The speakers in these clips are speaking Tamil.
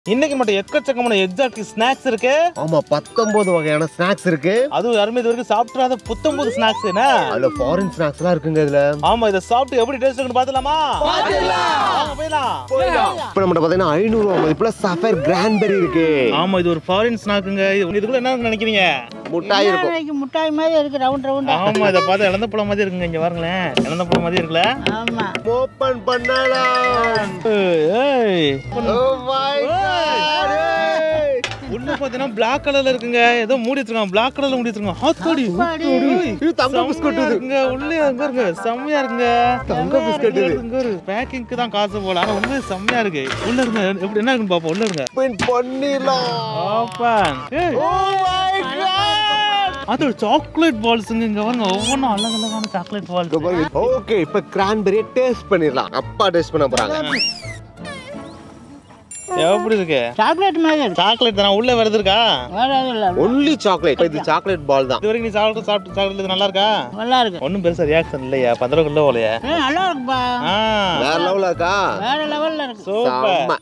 இன்னைக்கு மட்டும் எக்கச்சக்கமான எக்ஸாக்ட் ஸ்நாக்ஸ் இருக்கு ஆமா பத்தொன்பது வகையான ஸ்நாக்ஸ் இருக்கு அதுவும் யாருமே இது வரைக்கும் சாப்பிட்றாத புத்தம்பது ஸ்நாக்ஸ் என்ன அதுல ஃபாரின் ஸ்நாக்ஸ் எல்லாம் இருக்குங்க இதுல ஆமா இதை சாப்பிட்டு எப்படி டேஸ்ட் இருக்குன்னு பாத்துலாமா வாங்க, போயிடலாம் இப்ப நம்ம பாத்தீங்கன்னா ஐநூறு ரூபா மதிப்புல சஃபர் கிரான்பெரி இருக்கு ஆமா இது ஒரு ஃபாரின் ஸ்நாக்குங்க இது இதுக்குள்ள என்ன நினைக்கிறீங்க முட்டாய் இருக்கும் இன்னைக்கு முட்டாய் மாதிரி இருக்கு ரவுண்ட் ரவுண்டா ஆமா இதை பார்த்தா இழந்த பழம் மாதிரி இருக்குங்க இங்க பாருங்களேன் இழந்த பழம் மாதிரி இருக்குல்ல ஆமா ஓபன் பண்ணலாம் ஏய், ஏய். Oh my God. உள்ள பாத்தீங்கன்னா பிளாக் கலர்ல இருக்குங்க ஏதோ மூடி வச்சிருக்காங்க பிளாக் கலர்ல மூடி வச்சிருக்காங்க ஆத்தாடி இது தங்க பிஸ்கட் செம்மையா இது இருக்குங்க உள்ளே அங்க இருங்க செம்மையா இருக்குங்க தங்க பிஸ்கட் இது இங்க ஒரு பேக்கிங்க்கு தான் காசு போல ஆனா உண்மையிலே செம்மையா இருக்கு உள்ள இருங்க எப்படி என்ன இருக்குன்னு பாப்போம் உள்ள இருங்க ஓபன் பண்ணிடலாம் ஓப்பன் ஏய் Oh my God. அது ஒரு சாக்லேட் பால்ஸ்ங்க இங்க பாருங்க ஒவ்வொன்றும் அழகு அழகான சாக்லேட் பால்ஸ் ஓகே இப்ப கிரான்பெரியை டேஸ்ட் பண்ணிடலாம் அப்பா டேஸ்ட் பண்ண போறாங்க எப்படி இருக்கு சாக்லேட் மாதிரி இருக்கு சாக்லேட் தானே உள்ள வருது இருக்கா வேற எதுவும் இல்ல ஒன்லி சாக்லேட் இது சாக்லேட் பால் தான் இது வரைக்கும் நீ சாப்பிட்டு சாப்பிட்டு சாக்லேட் இது நல்லா இருக்கா நல்லா இருக்கு ஒன்றும் பெருசா ரியாக்ஷன் இல்லையா பந்தரம் கிலோ போலையா ஏய், நல்லா இருக்குப்பா ஆ வேற லெவலா இருக்கா வேற லெவல்ல இருக்கு சூப்பர் செம்ம.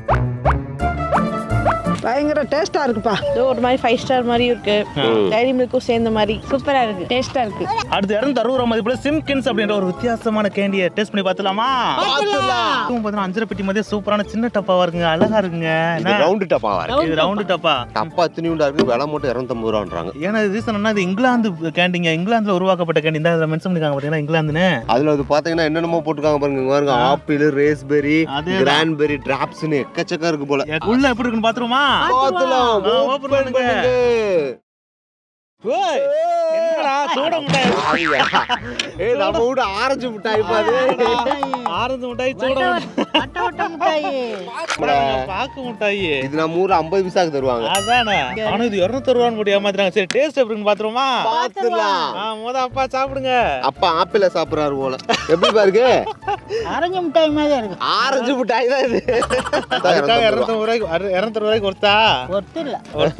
பயங்கர டேஸ்டா இருக்குப்பா இது ஒரு மாதிரி ஃபைவ் ஸ்டார் மாதிரி இருக்கு டைரி மில்க்கும் சேர்ந்த மாதிரி சூப்பரா இருக்கு டேஸ்டா இருக்கு அடுத்து இரநூத்தி அறுபது ரூபா மதிப்புல சிம்கின்ஸ் அப்படின்ற ஒரு வித்தியாசமான கேண்டியை டேஸ்ட் பண்ணி பார்த்துலாமா இதுவும் பார்த்தீங்கன்னா அஞ்சரை பெட்டி மாதிரி சூப்பரான சின்ன டப்பாவா இருக்குங்க அழகா இருக்குங்க இது என்ன ரவுண்டு டப்பாவா இருக்கு இது ரவுண்டு டப்பா டப்பா துணியுண்டா இருக்கு விலை மட்டும் இரநூத்தம்பது ரூபான்றாங்க ஏன்னா ரீசன் என்ன இது இங்கிலாந்து கேண்டிங்க இங்கிலாந்துல உருவாக்கப்பட்ட கேண்டி தான் இதில் மென்ஷன் பண்ணிருக்காங்க பார்த்தீங்கன்னா இங்கிலாந்துன்னு அதுல அது பாத்தீங்கன்னா என்னென்னமோ போட்டுருக்காங்க பாருங்க இங்க பாருங்க ஆப்பிள் ரேஸ்பெரி அதேதான். கிரான்பெரி டிராப்ஸ்னு எக்கச்சக்கம் இருக்கு போல உள்ள எப்படி இருக்குன்னு பாத்துருமா பாத்துலாம் ஆ, open open பண்ணுங்க. பண்ணுங்க. ஓய், என்னடா சூட முட்டாய் ஏய் நம்ம வீடு ஆரஞ்சு மிட்டாய் பாது ஆரஞ்சு முட்டாய் சூட முட்டாய் வட்ட வட்ட முட்டாய் பாக்கு முட்டாய் இது நம்ம ஊர்ல ஐம்பது பைசாக்கு தருவாங்க அதானே ஆனா இது இருநூத்தி ரூபான்னு போட்டு ஏமாத்துறாங்க சரி டேஸ்ட் எப்படின்னு பாத்துருமா பாத்துலாம் ஆ முத அப்பா சாப்பிடுங்க அப்பா ஆப்பிள சாப்பிடுறாரு போல எப்படி பாருங்க அரைஞ்ச முட்டாய் மாதிரி இருக்கு ஆரஞ்சு மிட்டாய் தான் இது அதுக்காக இருநூத்தி ரூபாய்க்கு அறு- இருநூத்தி ரூபாய்க்கு ஒருத்தா ஒத்து இல்ல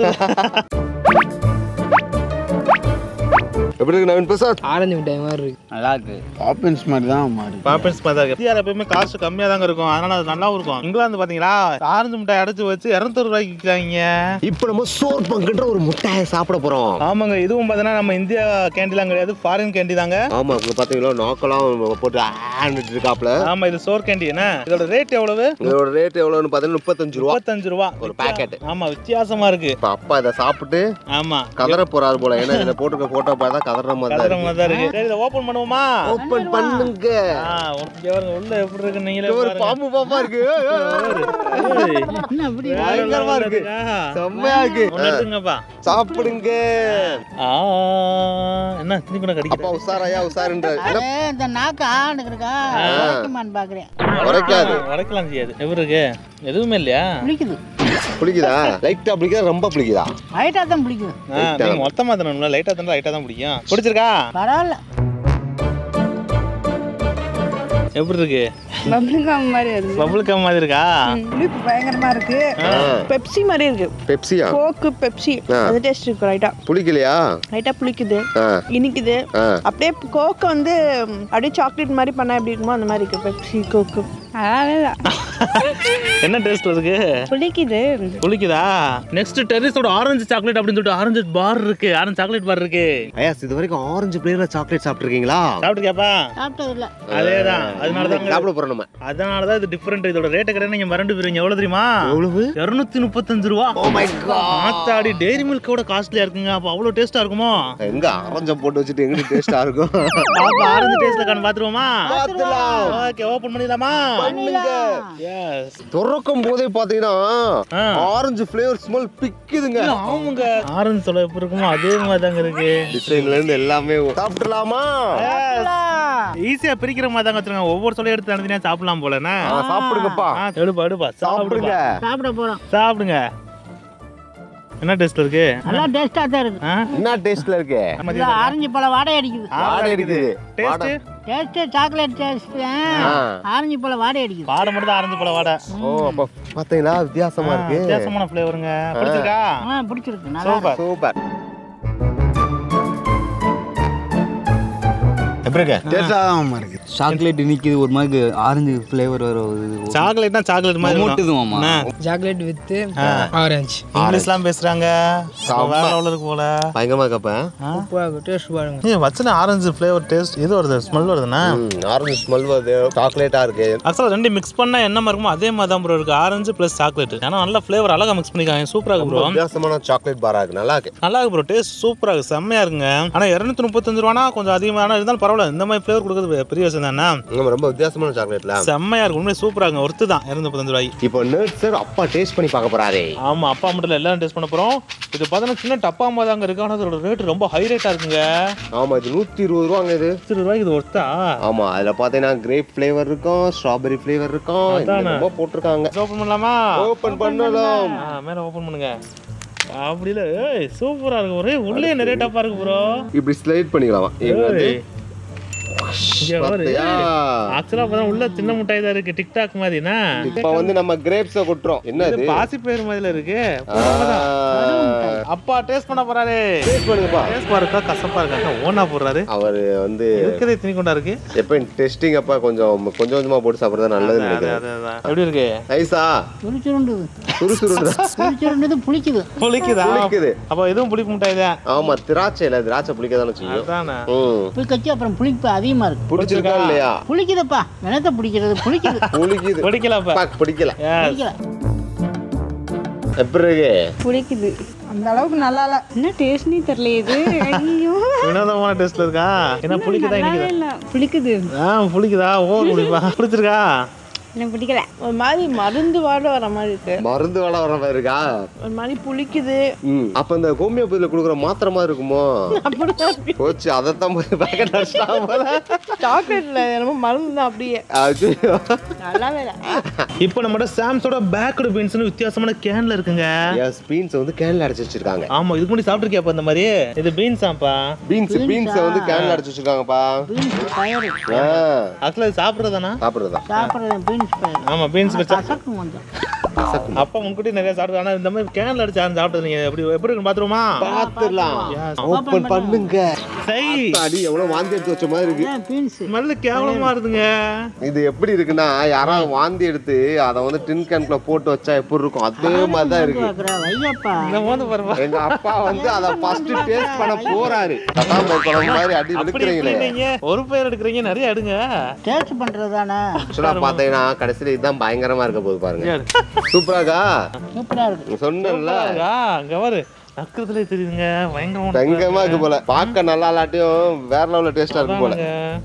எப்படி இருக்கு நவீன் பிரசாத் ஆரஞ்சு மிட்டாய் மாதிரி இருக்கு நல்லா இருக்கு ஆப்பிள்ஸ் மாதிரி தான் மாறி பாப்பன்ஸ் மாதிரி தான் இருக்கு இந்தியாவில் எப்பயுமே காசு கம்மியா தாங்க இருக்கும் அதனால அது நல்லாவும் இருக்கும் இங்கிலாந்து பாத்தீங்களா ஆரஞ்சு முட்டாய் அடைச்சு வச்சு இருநூத்தி ரூபாய்க்கு விற்கிறாங்க இப்போ நம்ம சோர் பங்குன்ற ஒரு முட்டாயை சாப்பிட போறோம் ஆமாங்க இதுவும் பார்த்தீங்கன்னா நம்ம இந்தியா கேண்டிலாம் கிடையாது ஃபாரின் கேண்டி தாங்க ஆமா இங்க பாத்தீங்களா நாக்கெல்லாம் போட்டு ஆண்டுட்டு இருக்காப்ல ஆமா இது சோர் கேண்டி என்ன இதோட ரேட் எவ்வளவு இதோட ரேட் எவ்வளவுன்னு பாத்தீங்கன்னா முப்பத்தஞ்சு ரூபா முப்பத்தஞ்சு ரூபா ஒரு packet. ஆமா வித்தியாசமா இருக்கு இப்ப அப்பா இதை சாப்பிட்டு ஆமா கதற போறாரு போல ஏன்னா இதுல போட்டுருக்க போட்டோ பார்த்தா கதற மாதிரி தான் கதற இருக்கு. மாதிரி தான் இருக்கு சரி இதை ஓபன் பண்ணுவோமா ஓபன் பண்ணுங்க ஆ இங்க பாருங்க உள்ள எப்படி இருக்கு நீங்களே இது ஒரு பாருங்க. பாம்பு பாம்பா இருக்கு ஏய், ஏய், ஏய். ஏய், என்ன இப்படி வேற பயங்கரமா level இருக்கு. இருக்கா? செம்மையா இருக்கு ஒண்ணு எடுத்துங்கப்பா சாப்பிடுங்க ஆ என்ன திருப்பி கூட அப்பா கடிக்கிறேன் உசாரையா உசாருன்றாரு என்ன ஏய், இந்த நாக்கு ஆண்டுக்கு இருக்கா உரைக்குமான்னு பாக்குறேன் உரைக்காது உடைக்கலாம் செய்யாது எப்படி இருக்கு எதுவுமே இல்லையா பிடிக்குது பிடிக்குதா லைட்டா பிடிக்குதா ரொம்ப பிடிக்குதா லைட்டா தான் பிடிக்குது ஆ, நீங்க மொத்தமா தானே லைட்டா தானே லைட்டா தான் பிடிக்கும் பிடிச்சிருக்கா பரவாயில்ல எப்படி இருக்கு பப்ளிகாம் மாதிரி இருக்கு பபுள் கம் மாதிரி இருக்கா புளிப்பு பயங்கரமா இருக்கு பெப்சி மாதிரி இருக்கு பெப்சியா கோக்கு பெப்சி ஆ. அது டேஸ்ட் இருக்கு ரைட்டா புளிக்கலையா ரைட்டா புளிக்குது ஆ, இனிக்குது ஆ. அப்படியே கோக்கு வந்து ம், அப்படியே சாக்லேட் மாதிரி பண்ணா எப்படி இருக்குமோ அந்த மாதிரி இருக்கு பெப்சி கோக்கு அதான் என்ன டேஸ்ட் இருக்கு புளிக்குது புளிக்குதா நெக்ஸ்ட் டெரிஸோட ஆரஞ்சு சாக்லேட் அப்படின்னு சொல்லிட்டு ஆரஞ்சு பார் இருக்கு ஆரஞ்சு சாக்லேட் பார் இருக்கு ஐயாஸ் இது வரைக்கும் ஆரஞ்சு பிளேவர்ல சாக்லேட் சாப்பிட்டுருக்கீங்களா சாப்பிட்டுருக்கியாப்பா சாப்பிட்டது இல்ல அதேதான் அதனால தான் சாப்பிட போறோம் நம்ம அதனால தான் இது டிஃபரெண்ட் இதோட ரேட்டை கிடையாது நீங்க மறந்து போயிருவீங்க எவ்வளவு தெரியுமா எவ்வளவு இருநூத்தி முப்பத்தஞ்சு ரூபா ஓ மை காட் ஆத்தாடி டெய்ரி மில்கோட காஸ்ட்லியா இருக்குங்க அப்ப அவ்வளவு டேஸ்டா இருக்குமோ எங்க ஆரஞ்ச போட்டு வச்சுட்டு எங்க டேஸ்டா இருக்கும் அப்ப ஆரஞ்சு டேஸ்ட்ல காண பாத்துருவோமா பாத்துலாம் ஓகே ஓபன் பண்ணிடலாமா பண்ணுங்க எஸ் துறக்கும் போதே பாத்தீங்கன்னா ஆ. ஆரஞ்சு ஃபிளேவர் ஸ்மெல் பிக்குதுங்க ஆமாங்க ஆரஞ்சு சொல்ல எப்படி இருக்குமோ அதே மாதிரி தாங்க இருக்கு டிசைன்ல இருந்து எல்லாமே சாப்பிடலாமா ஈஸியா பிரிக்கிற மாதிரி தாங்க வச்சிருக்காங்க ஒவ்வொரு சொல்ல எடுத்து தனித்தனியா சாப்பிடலாம் போலண்ணா ஆ, சாப்பிடுங்கப்பா ஆ, எடுப்பா எடுப்பா சாப்பிடுங்க சாப்பிடுங்க சாப்பிட போறோம் சாப்பிடுங்க என்ன டேஸ்ட் இருக்கு நல்லா டேஸ்டா தான் இருக்கு ஆ? என்ன டேஸ்ட்ல இருக்கு இந்த ஆரஞ்சு பழம் வாடை அடிக்குது வாடை அடிக்குது taste taste chocolate taste orange பழம் வாடை அடிக்குது வாடை மட்டும் தான் ஆரஞ்சு பழ வாடை ஓ அப்ப பாத்தீங்களா வித்தியாசமா இருக்கு வித்தியாசமான ஃப்ளேவருங்க பிடிச்சிருக்கா ஆ பிடிச்சிருக்கு நல்லா சூப்பர் சூப்பர் எப்படி இருக்கு டேஸ்டாக இருக்கு சாக்லேட் நிற்கிது ஒரு மாதிரி ஆரஞ்சு ஃப்ளேவர் வர இது சாக்லேட்னா சாக்லேட் மாதிரி இருக்கும். மொட்டுது மாமா என்ன? சாக்லேட் வித் ஆரஞ்சு இங்கிலீஷ்லாம் பேசுறாங்க வேற லெவலில் இருக்கு போல பயங்கரமா இருக்கப்ப உப்பாக டேஸ்ட் பாருங்க ஏன் வச்சன ஆரஞ்சு ஃப்ளேவர் டேஸ்ட் இது வருது ஸ்மெல் வருதுண்ணா ஆரஞ்சு ஸ்மெல் வருது சாக்லேட்டா இருக்கு ஆக்சுவலாக ரெண்டு மிக்ஸ் பண்ணா என்ன மாதிரி இருக்குமோ அதே மாதிரி தான் ப்ரோ இருக்கு ஆரஞ்சு ப்ளஸ் சாக்லேட் ஏன்னா நல்ல ஃப்ளேவர் அழகா மிக்ஸ் பண்ணிருக்காங்க சூப்பராக இருக்கு ப்ரோ வித்தியாசமான சாக்லேட் பாரா இருக்கு நல்லா இருக்கு நல்லா இருக்கு ப்ரோ டேஸ்ட் சூப்பராக இருக்கு செம்மையா இருக்குங்க ஆனால் இரநூத்தி முப்பத்தஞ்சு ரூபானா கொஞ்சம் அதிகமான இருந்தாலும் பரவாயில்ல இந்த மாதிரி ஃப்ளேவர் கொடுக்குறது பெரிய விஷயம் தானே நம்ம ரொம்ப வித்தியாசமான சாக்லேட்ல செம்மையா இருக்கு உண்மையை சூப்பராக இருக்கு ஒருத்து தான் இரநூத்தி முப்பத்தஞ்சு ரூபாய்க்கு இப்போ நர்ட் சார் அப்பா டேஸ்ட் பண்ணி பார்க்க போறாரே ஆமா அப்பா மட்டும் இல்லை எல்லாரும் டேஸ்ட் பண்ண போறோம் இது பார்த்தீங்கன்னா சின்ன டப்பா மாதிரி தாங்க இருக்கு ஆனால் அதோட ரேட் ரொம்ப ஹை ரேட்டாக இருக்குங்க ஆமா இது நூத்தி இருபது ரூபாங்க இது இருபது ரூபாய்க்கு இது ஒருத்தா ஆமா அதுல பாத்தீங்கன்னா கிரேப் ஃப்ளேவர் இருக்கும் ஸ்ட்ராபெரி ஃப்ளேவர் இருக்கும் அதானே. ரொம்ப போட்டிருக்காங்க ஓப்பன் பண்ணலாமா ஓபன் பண்ணலாம் ஆ, மேல ஓப்பன் பண்ணுங்க அப்படி இல்ல ஏய் சூப்பரா இருக்கு ஒரே உள்ளே நிறைய டப்பா இருக்கு ப்ரோ இப்படி ஸ்லைட் பண்ணிக்கலாமா இங்க வந்து பார்த்தியா? ஆக்சுவலா அப்பதான் உள்ள சின்ன முட்டாய் தான் இருக்கு டிக்டாக் மாதிரி என்ன இப்ப வந்து நம்ம கிரேப்ஸ கொட்டுறோம் என்ன இது இது பாசி பயிர் மாதிரில இருக்கு அப்பா டேஸ்ட் பண்ண போறாரு டேஸ்ட் பண்ணுங்கப்பா டேஸ்ட் பாருக்கா கசப்பா இருக்கா ஓனா போடுறாரு அவர் வந்து இருக்கிறதே திணி கொண்டா இருக்கு எப்ப டெஸ்டிங் அப்ப கொஞ்சம் கொஞ்சம் கொஞ்சமா போட்டு சாப்பிடுறது நல்லதுன்னு அது, நினைக்கிறேன் அது, அதான். எப்படி இருக்கு ஐசா சுருச்சுருண்டுது சுறுசுறுன்னு சுருச்சுருண்டுது புளிக்குது புளிக்குதா புளிக்குது அப்ப இதுவும் புளிப்பு முட்டாய் தான் ஆமா திராட்சை இல்ல திராட்சை புளிக்கதானே செய்யும் அதானே ம் போய் கச்சி அப்புறம் புளிப்பு அதிகமா இருக்கு பிடிச்சிருக்கா இல்லையா புளிக்குதுப்பா என்னத்த பிடிக்கிறது புளிக்குது புளிக்குது பிடிக்கல அப்ப பாக் பிடிக்கல Yes. புளிக்கல எப்படி இருக்கு பிடிக்குது அந்த அளவுக்கு நல்லா இல்ல என்ன டேஸ்ட்னே தெரியல இது ஐயோ வினோதமான டேஸ்ட்ல இருக்கா என்ன புளிக்குதா இன்னைக்கு இல்ல பிடிக்குது ஆ புளிக்குதா ஓவர் புளிப்பா பிடிச்சிருக்கா எனக்கு பிடிக்கல ஒரு மாதிரி மருந்து வாட வர மாதிரி இருக்கு மருந்து வேலை வர மாதிரி இருக்கா ஒரு மாதிரி புளிக்குது ம் அப்ப இந்த ஹோமியோபதியில கொடுக்குற மாத்திரை மாதிரி இருக்குமோ போச்சு அதைத்தான் போய் பேக்கெட் அடிச்சிட்டாங்க போல சாக்லேட்ல என்னமோ மருந்து தான் அப்படியே ஐயோ. நல்லா வேலை இப்போ நம்மளோட சாம்ஸோட பேக்கடு பீன்ஸ்னு வித்தியாசமான கேன்ல இருக்குங்க எஸ் பீன்ஸ் வந்து கேன்ல அடைச்சு வச்சிருக்காங்க ஆமா இதுக்கு முன்னாடி சாப்பிட்டுருக்கியா அப்ப இந்த மாதிரி இது பீன்ஸாப்பா பீன்ஸ் பீன்ஸ் வந்து கேன்ல அடைச்சு வச்சிருக்காங்கப்பா பீன்ஸ் பயிறு ஆ, ஆக்சுவலா இது சாப்பிட்றதானா சாப்பிடுறதா சாப்பிட்றது பீன்ஸ் பயிறு ஆமா பீன்ஸ் வச்சா கசக்கும் கொஞ்சம் அப்பா முன்கூட்டி நிறைய சாப்பிட்டு ஆனா இந்த மாதிரி கேன்ல அடிச்சு யாரும் சாப்பிட்டது நீங்க எப்படி எப்படி இருக்குன்னு பாத்துருமா பாத்துடலாம் ஓபன் பண்ணுங்க சை அடி எவ்வளவு வாந்தி எடுத்து வச்ச மாதிரி இருக்கு பீன்ஸ் ஸ்மெல்லு கேவலமா இருக்குங்க இது எப்படி இருக்குன்னா யாராவது வாந்தி எடுத்து அதை வந்து டின் கேன்குள்ள போட்டு வச்சா எப்படி இருக்கும் அதே மாதிரி தான் இருக்கு வையப்பா இந்த மோந்து பாருப்பா எங்க அப்பா வந்து அதை ஃபர்ஸ்ட் டேஸ்ட் பண்ண போறாரு கதாம்பை குழம்பு மாதிரி அடி அப்படி விழுக்கிறீங்களே இப்படின்னீங்க. ஒரு பேர் எடுக்கிறீங்க நிறைய எடுங்க டேஸ்ட் பண்றது தானே ஆக்சுவலா பாத்தீங்கன்னா கடைசியில இதுதான் பயங்கரமா இருக்க போகுது பாருங்க சூப்பராக்கா சூப்பரா இருக்கு சொன்னேன்ல ஆ, அங்க பாரு நக்கிறதுல தெரியுதுங்க பயங்கரமா பயங்கரமா இருக்கு போல பார்க்க நல்லா இல்லாட்டியும் வேற லெவல்ல டேஸ்டா இருக்கு போல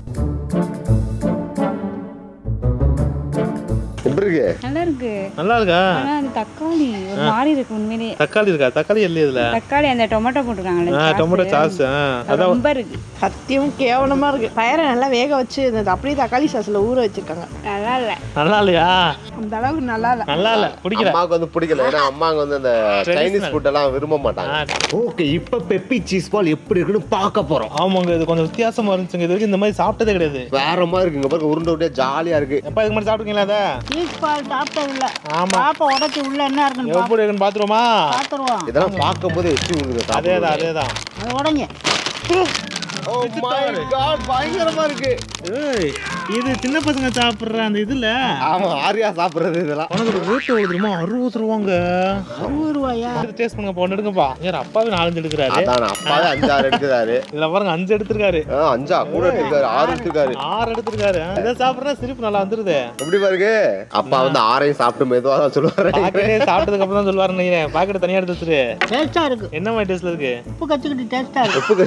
எப்படி இருக்கு நல்லா இருக்கு நல்லா இருக்கா ஆனா அந்த தக்காளி ஒரு மாதிரி இருக்கு உண்மையிலேயே தக்காளி இருக்கா தக்காளி இல்லையா இதுல தக்காளி அந்த டொமேட்டோ போட்டிருக்காங்கல்ல ஆ, டொமேட்டோ சாஸ் அதான் ரொம்ப இருக்கு சத்தியம் கேவலமா இருக்கு பயிரை நல்லா வேக வச்சு இந்த அப்படியே தக்காளி சாஸ்ல ஊற வச்சிருக்காங்க நல்லா இல்ல நல்லா இல்லையா அந்த அளவுக்கு நல்லா இல்ல நல்லா இல்ல பிடிக்கல அம்மாவுக்கு வந்து பிடிக்கல ஏன்னா அம்மாங்க வந்து அந்த சைனீஸ் ஃபுட் எல்லாம் விரும்ப மாட்டாங்க ஆ, ஓகே இப்ப பெப்பி சீஸ் பால் எப்படி இருக்குன்னு பார்க்க போறோம் ஆமாங்க இது கொஞ்சம் வித்தியாசமா இருந்துச்சுங்க இது வரைக்கும் இந்த மாதிரி சாப்பிட்டதே கிடையாது வேற மாதிரி இருக்குங்க பாருங்க உருண்டை உருண்டையா ஜாலியா இருக்கு எப்ப இதுக்கு மாதிரி சாப்பிட்டுருக்கீங்களா அதை சீஸ் பால் சாப்பிட்டது இல்ல ஆமா பாப்பா உடச்சி உள்ள என்ன இருக்குன்னு எப்படி இருக்குன்னு பாத்துருவோமா பாத்துருவோம் இதெல்லாம் பார்க்கும் போது எச்சி விழுங்குது அதேதான் அதேதான் அது உடங்க ஓ மை காட் பயங்கரமா இருக்கு ஏய் இது சின்ன பசங்க சாப்பிடுற அந்த இதுல ஆமா ஆரியா சாப்பிடுறது இதெல்லாம் உனக்கு ஒரு ரேட் எவ்வளவு தெரியுமா அறுபது ரூபாங்க அறுபது ரூபாயா டேஸ்ட் பண்ணுங்க பொண்ணு எடுங்கப்பா யார் அப்பாவே நாலஞ்சு எடுக்கிறாரு அதான் அப்பாவே அஞ்சாறு எடுக்கிறாரு இதுல பாருங்க அஞ்சு எடுத்திருக்காரு ஆ, அஞ்சா கூட எடுத்துக்காரு ஆறு எடுத்துக்காரு ஆறு எடுத்திருக்காரு இதை சாப்பிடுறா சிரிப்பு நல்லா வந்துருது எப்படி பாருங்க அப்பா வந்து ஆறையும் சாப்பிட்டு மெதுவா தான் சொல்லுவாரு பாக்கெட்டே சாப்பிட்டதுக்கு அப்புறம் தான் சொல்லுவாரு நினைக்கிறேன் பாக்கெட் தனியா எடுத்து வச்சிரு டேஸ்டா இருக்கு என்ன மாதிரி டேஸ்ட்ல இருக்கு உப்பு கச்சுக்கிட்டு டேஸ்டா இருக்கு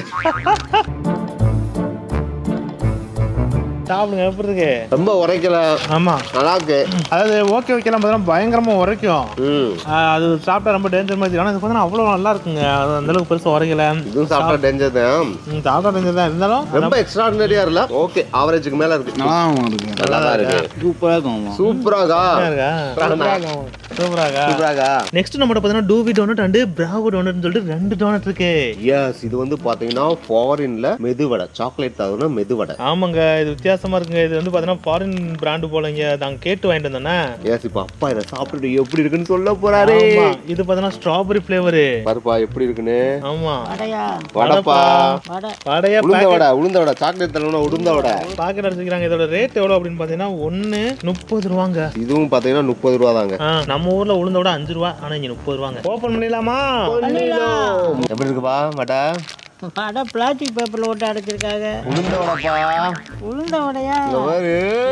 சாப்பிடுங்க எப்படி இருக்கு ரொம்ப உரைக்கல ஆமா நல்லா இருக்கு அதாவது ஓகே ஓகேலாம் பார்த்தீங்கன்னா பயங்கரமா உரைக்கும் ம் ஆஹ் அது சாப்பிட்டா ரொம்ப டேஞ்சர் மாதிரி ஆனா இது பார்த்தீங்கன்னா அவ்வளோ நல்லா இருக்குங்க அது அந்த அளவுக்கு பெருசா உரைக்கல இதுவும் சாப்பிட்டா டேஞ்சர் தான் ம், சாப்பிட்டா டேஞ்சர் தான் இருந்தாலும் ரொம்ப எக்ஸ்ட்ராடினரியா இல்ல ஓகே ஆவரேஜுக்கு மேல இருக்கு நல்லா இருக்கு நல்லா தான் இருக்கு சூப்பராக இருக்கும் மாமா சூப்பராகா இருக்கா சூப்பராகா சூப்பராகா நெக்ஸ்ட் நம்மகிட்ட பார்த்தீங்கன்னா டூவி டோனட் அண்ட் பிராவோ டோனட்னு சொல்லிட்டு ரெண்டு டோனட் இருக்கு எஸ் இது வந்து பாத்தீங்கன்னா ஃபாரின்ல மெதுவடை சாக்லேட் தவிர மெதுவடை ஆமாங்க இது வித்தியாசம் வித்தியாசமா இருக்குங்க இது வந்து பாத்தீங்கன்னா ஃபாரின் பிராண்டு போலங்க நாங்க கேட்டு வாங்கிட்டு வந்தோன்னே ஏஸ் இப்ப அப்பா இதை சாப்பிட்டுட்டு எப்படி இருக்குன்னு சொல்ல போறாரு ஆமா இது பாத்தீங்கன்னா ஸ்ட்ராபெரி ஃபிளேவரு பாருப்பா எப்படி இருக்குன்னு ஆமா வடையா வடப்பா வடை வடையா உளுந்த வடை உளுந்த வடை சாக்லேட் தலைவனா உளுந்த வடை பாக்கெட் அடிச்சுக்கிறாங்க இதோட ரேட் எவ்வளவு அப்படின்னு பாத்தீங்கன்னா ஒண்ணு முப்பது ரூபாங்க இதுவும் பாத்தீங்கன்னா முப்பது ரூபா தாங்க ஆ, நம்ம ஊர்ல உளுந்த விட அஞ்சு ரூபா ஆனா இங்க முப்பது ரூபாங்க ஓபன் பண்ணிடலாமா எப்படி இருக்குப்பா வடை வடை பிளாஸ்டிக் பேப்பர்ல போட்டு அடைச்சிருக்காங்க உளுந்த வடைப்பா உளுந்த வடையா இங்க பாரு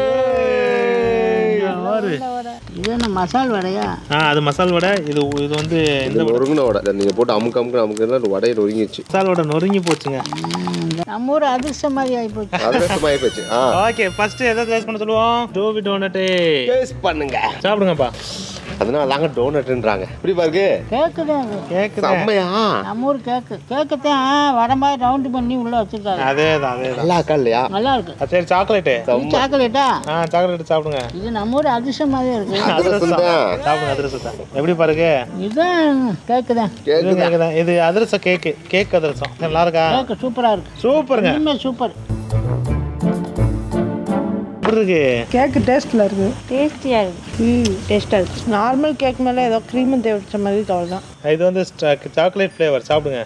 உளுந்த வடை இது என்ன மசால் வடையா ஆ அது மசால் வடை இது இது வந்து இந்த இந்த நொறுங்கின வடை இதை நீங்க போட்டு அமுக்கு அமுக்கு அமுக்கு வடையை நொறுங்கிச்சு மசால் வடை நொறுங்கி போச்சுங்க நம்ம ஊர் அதிர்ஷ்டம் மாதிரி ஆயிப்போச்சு அதிர்ஷ்டமாயி போச்சு ஆ ஓகே ஃபர்ஸ்ட் எதை டேஸ்ட் பண்ண சொல்லுவோம் டோபி டோனட்டு டேஸ்ட் பண்ணுங்க சாப்பிடுங்கப்பா அதனால தாங்க டோனட்ன்றாங்க எப்படி பாருக்கு கேக்கு தான் அது கேக்குது செம்மையா நம்ம ஊர் கேக்கு கேக்கு தான் வடை மாதிரி ரவுண்டு பண்ணி உள்ள வச்சிருக்காங்க அதே தான் அதே தான் நல்லா இருக்கா இல்லையா நல்லா இருக்கு சரி சாக்லேட்டு இது சாக்லேட்டா ஆ சாக்லேட் சாப்பிடுங்க இது நம்ம ஊர் அதிர்ஷ்டம் மாதிரி இருக்கு அதிரசம் தான் சாப்பிடுங்க அதிரசத்தை எப்படி பாருங்க இதுதான் கேக்கு தான் இது கேக்குதா கேக்கு தான். இது அதிரசம் கேக்கு கேக் அதிரசம் நல்லா இருக்கா கேக்கு சூப்பரா இருக்கு சூப்பருங்க இனிமே சூப்பர் எப்படி இருக்கு கேக்கு டேஸ்ட்ல இருக்கு டேஸ்டியா இருக்கு ம் டேஸ்டா இருக்கு நார்மல் கேக் மேல ஏதோ க்ரீம் தேவைச்ச மாதிரி அவ்வளோதான் இது வந்து சாக்லேட் ஃப்ளேவர் சாப்பிடுங்க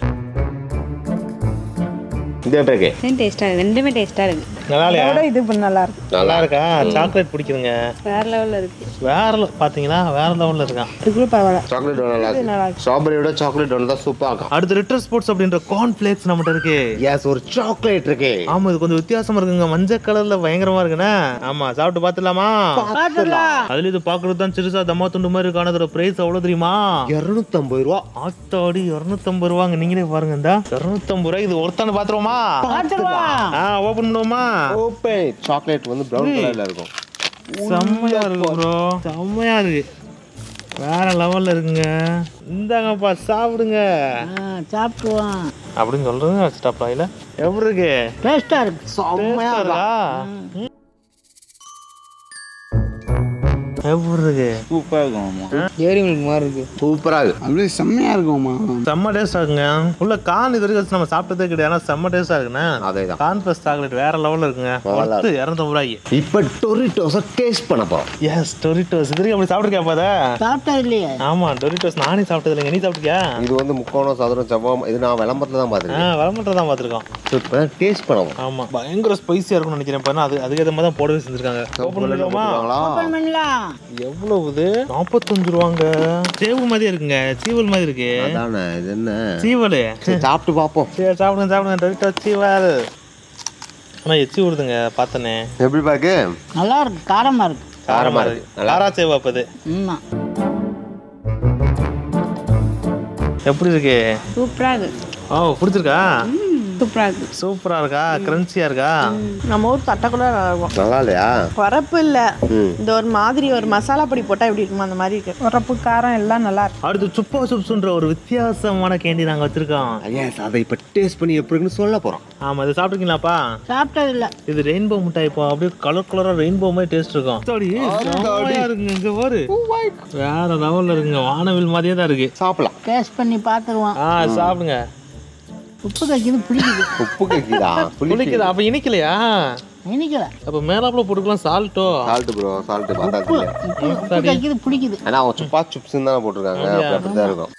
இது எப்படி இருக்கு டேஸ்டா இருக்கு ரெண்டுமே டேஸ்டா இருக்கு நல்லா இல்லையா அதோட இது இப்ப நல்லா இருக்கு நல்லா இருக்கா சாக்லேட் பிடிக்குதுங்க வேற லெவல்ல இருக்கு வேற level- பாத்தீங்களா வேற லெவல்ல இருக்கான் இது கூட பரவாயில்ல சாக்லேட் நல்லா இருக்கு ஸ்ட்ராபெரியோட சாக்லேட் ஒன்று தான் சூப்பரா இருக்கும் அடுத்து ரிட்டர் ஸ்போர்ட்ஸ் அப்படின்ற கார்ன் ஃபிளேக்ஸ் நம்மகிட்ட இருக்கு எஸ் ஒரு சாக்லேட் இருக்கு ஆமா இது கொஞ்சம் வித்தியாசமா இருக்குங்க மஞ்சள் கலர்ல பயங்கரமா இருக்குண்ணே ஆமா சாப்பிட்டு பாத்துலாமா அதுல இது பாக்குறது தான் சிறுசா தம்மா துண்டு மாதிரி இருக்கு ஆனா அதோட பிரைஸ் எவ்வளவு தெரியுமா இரநூத்தம்பது ரூபா ஆத்தாடி இருநூத்தம்பது ரூபாங்க நீங்களே பாருங்க இந்த இருநூத்தம்பது ரூபாய் இது ஒருத்தான பாத்துருவோமா ஆ ஓபன் பண்ணுவோமா ஓப்பன் சாக்லேட் வந்து ப்ரௌன் கலர்ல இருக்கும் செம்மையா இருக்கு ப்ரோ செம்மையா இருக்கு வேற லெவல்ல இருக்குங்க இந்தாங்கப்பா சாப்பிடுங்க சாப்பிடுவோம் அப்படின்னு சொல்றது வச்சுட்டாப்பா இல்ல எப்படி இருக்கு டேஸ்டா இருக்கு செம்மையா இருக்கா ம். எப்படி இருக்கு சூப்பராக இருக்கும் மாமா ஏரி மில்க் மாதிரி இருக்கு சூப்பரா இருக்கு அப்படியே செம்மையாக இருக்கும்மா செம்ம டேஸ்டா இருக்குங்க உள்ள கான் இது வரைக்கும் நம்ம சாப்பிட்டதே கிடையாது ஆனா செம்ம டேஸ்டா இருக்குண்ணே அதேதான் கான் பிளஸ் சாக்லேட் வேற லெவல்ல இருக்குங்க நல்லா பத்து இரநூத்தம்பது ரூபாய்க்கு இப்ப டொரிட்டோஸ டேஸ்ட் பண்ண போறோம் எஸ் டொரிட்டோஸ் இது வரைக்கும் அப்படி சாப்பிட்டுருக்கியா பாத சாப்பிட்டா இல்லையே ஆமா டொரிட்டோஸ் நானே சாப்பிட்டது இல்லைங்க நீ சாப்பிட்டியா இது வந்து முக்கோணம் சதுரம் செவ்வாய் இது நான் விளம்பரத்துல தான் ஆ பாத்துருக்கேன் வரமட்டம் தான் பார்த்துருக்கோம் டேஸ்ட் பண்ணுவோம் ஆமா பயங்கர ஸ்பைசியா இருக்கும்னு நினைக்கிறேன் பாருங்க அது அதுக்கு மாதிரி தான் போடவே செஞ்சிருக்காங்க ஓப்பன் பண்ணிடுவோமா ஓப்பன் பண்ணலாம் எவ்வளவு இது நாற்பத்தஞ்சு ரூபாங்க சேவு மாதிரி இருக்குங்க சீவல் மாதிரி இருக்கு அதானே இது என்ன சீவல் சரி, சாப்பிட்டு பார்ப்போம் சரி சாப்பிடுங்க சாப்பிடுங்க டொரிட்டோ சீவல் ஆனா எச்சி விடுதுங்க பார்த்தனே எப்படி பாக்கு நல்லா இருக்கு காரமா இருக்கு காரமா இருக்கு நல்லா காரா சேவ் அப்பது ஆமா எப்படி இருக்கு சூப்பரா இருக்கு ஓ பிடிச்சிருக்கா சூப்பரா இருக்கு சூப்பரா இருக்கா கிரன்ச்சியா இருக்கா நம்ம ஊர் தட்டக்குள்ள நல்லா இருக்கும் நல்லா இல்லையா வரப்பு இல்ல ம் இந்த ஒரு மாதிரி ஒரு மசாலா பொடி போட்டா எப்படி இருக்குமா அந்த மாதிரி இருக்கு வரப்பு காரம் எல்லாம் நல்லா இருக்கு அடுத்து சுப்பா சுப்ஸ்ன்ற ஒரு வித்தியாசமான கேண்டி நாங்க வச்சிருக்கோம் எஸ் அதை இப்ப டேஸ்ட் பண்ணி எப்படி இருக்குன்னு சொல்ல போறோம் ஆமா இது சாப்பிட்டுருக்கீங்களாப்பா சாப்பிட்டது இல்ல இது ரெயின்போ மிட்டாய் இப்போ அப்படியே கலர் கலரா ரெயின்போ மாதிரி டேஸ்ட் இருக்கும் அத்தாடி, செம்மையா இருக்குங்க இங்க பாரு வேற லெவல்ல இருக்குங்க வானவில் மாதிரியே தான் இருக்கு சாப்பிடலாம் டேஸ்ட் பண்ணி பார்த்துருவோம் ஆ சாப்பிடுங்க உப்பு கைக்குது பிடிக்குது உப்பு கக்கிதா புளிக்குது அப்ப இனிக்கலையா இனிக்கல அப்ப மேலாப்புல போட்டுக்கலாம் சால்ட்டோ சால்ட் ப்ரோ சால்ட் பார்த்தாச்சு இல்லையா உப்பு உப்பு கைக்குது பிடிக்குது ஆனா அவங்க சுப்பா சிப்ஸ் தானே போட்டிருக்காங்க அப்படி அப்படிதான் இருக்கும்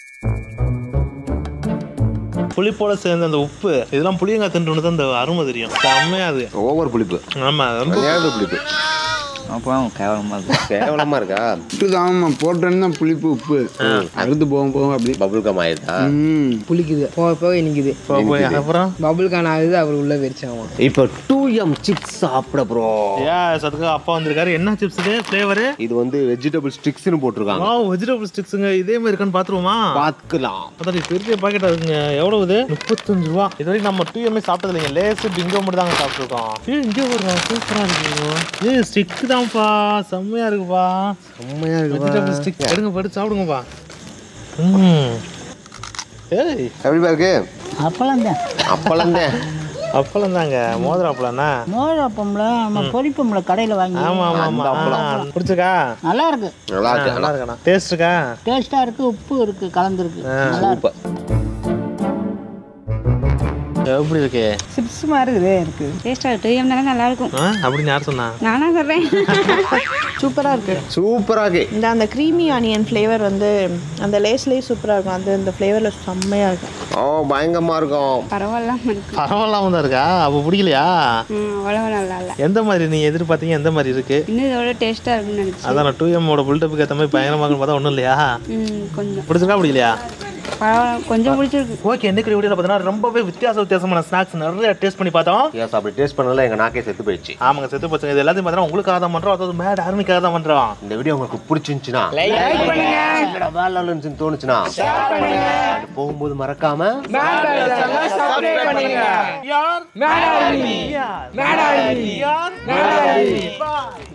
புளிப்போட சேர்ந்த அந்த உப்பு இதெல்லாம் புளியங்காய் தின்னு தான் அந்த அருமை தெரியும் செம்மையா அது ஓவர் புளிப்பு ஆமா ரொம்ப விளையாடு புளிப்பு அப்புறம் கேவலமாக இருக்கும் கேவலமா இருக்கா உப்பு தான்மா போட்டோன்னு தான் புளிப்பு உப்பு அறுத்து போகும் போகும் அப்படி பபுள் கம் ஆயிருதா ம் புளிக்குது போக போக இனிக்குது போ- போய் அப்புறம் பபுள் கான் ஆகுது அவர் உள்ள வெறிச்சாகும் இப்போ டூ எம் சிப்ஸ் சாப்பிட ப்ரோ ஏ சத்துக்கு அப்பா வந்திருக்காரு என்ன சிப்ஸ் இது ஃப்ளேவரு இது வந்து வெஜிடபிள் ஸ்டிக்ஸ்னு போட்டிருக்காங்க வா வெஜிடபிள் ஸ்டிக்ஸுங்க இதே மாதிரி இருக்கான்னு பாத்துருவோமா பார்க்கலாம் அதான் பெரிய பாக்கெட் இருக்குங்க எவ்வளவு இது முப்பத்தஞ்சு ரூபா இது வரைக்கும் நம்ம டூ எம்ஏ சாப்பிட்டது இல்லைங்க லேஸ் பிங்கோ மட்டும் தாங்க சாப்பிட்டுருக்கோம் ஏ இங்கே ஒரு சூப்பரா இருக்கு ஏ ஸ்டிக் தான்ப்பா செம்மையா இருக்குப்பா செம்மையா வெஜிடபிள் ஸ்டிக் எடுங்க போட்டு சாப்பிடுங்கப்பா ம் ஏய் எப்படி இருக்கு அப்பளம் தான் அப்பளம் தான் அப்பளம் தாங்க மோதிர அப்பளம்னா மோர் அப்பம்ல நம்ம பொரிப்பம்ல கடையில் வாங்கி ஆமா ஆமா அந்த ஆமா பிடிச்சிருக்கா நல்லா இருக்கு நல்லா இருக்கு நல்லா இருக்கா டேஸ்ட் இருக்கா டேஸ்டா இருக்கு உப்பு இருக்கு கலந்துருக்கு நல்லா இருக்கு சூப்பர் எப்படி இருக்கு சிப்ஸ் மாதிரி இருக்குது இருக்கு டேஸ்ட்டாக இருக்கு டூ எம் நல்லா இருக்கும் ஆ, அப்படின்னு யார் சொன்னா நானா சொல்கிறேன் சூப்பராக இருக்கு சூப்பரா இருக்கு இந்த அந்த க்ரீமி ஆனியன் ஃப்ளேவர் வந்து அந்த லேஸ்லேயே சூப்பராக இருக்கும் அந்த இந்த ஃப்ளேவரில் செம்மையாக இருக்கும் ஓ பயங்கரமா இருக்கும் பரவாயில்லாம இருக்கு பரவாயில்லாம தான் இருக்கா அப்போ பிடிக்கலையா ம் அவ்வளோ நல்லா இல்லை எந்த மாதிரி நீ எதிர்பார்த்தீங்க எந்த மாதிரி இருக்கு இன்னும் இதோட டேஸ்ட்டாக இருக்குன்னு நினச்சேன் அதான் டூ எம்மோட பில்டப்புக்கு ஏற்ற மாதிரி பயங்கரமாக பார்த்தா ஒன்றும் இல்லையா ம் கொஞ்சம் பிடிச்சிருக்கா பிடிக்கலையா பரவாயில்ல கொஞ்சம் பிடிச்சிருக்கு ஓகே இன்னைக்கு வீடியோவில் பார்த்தீங்கன்னா ரொம்பவே வித்தியாச வித்தியாசமான ஸ்நாக்ஸ் நிறைய டேஸ்ட் பண்ணி பார்த்தோம் எஸ் அப்படி டேஸ்ட் பண்ணல எங்க நாக்கே செத்து போயிடுச்சு ஆமாங்க செத்து போச்சுங்க இது எல்லாத்தையும் பார்த்தீங்கன்னா உங்களுக்காக தான் பண்ணுறோம் அதாவது மேட் ஆர்மிக்காக தான் பண்ணுறோம் இந்த வீடியோ உங்களுக்கு பிடிச்சிருந்துச்சுன்னா என்னடா வேலை இல்லைன்னு தோணுச்சுன்னா அது போகும்போது மறக்காம யார்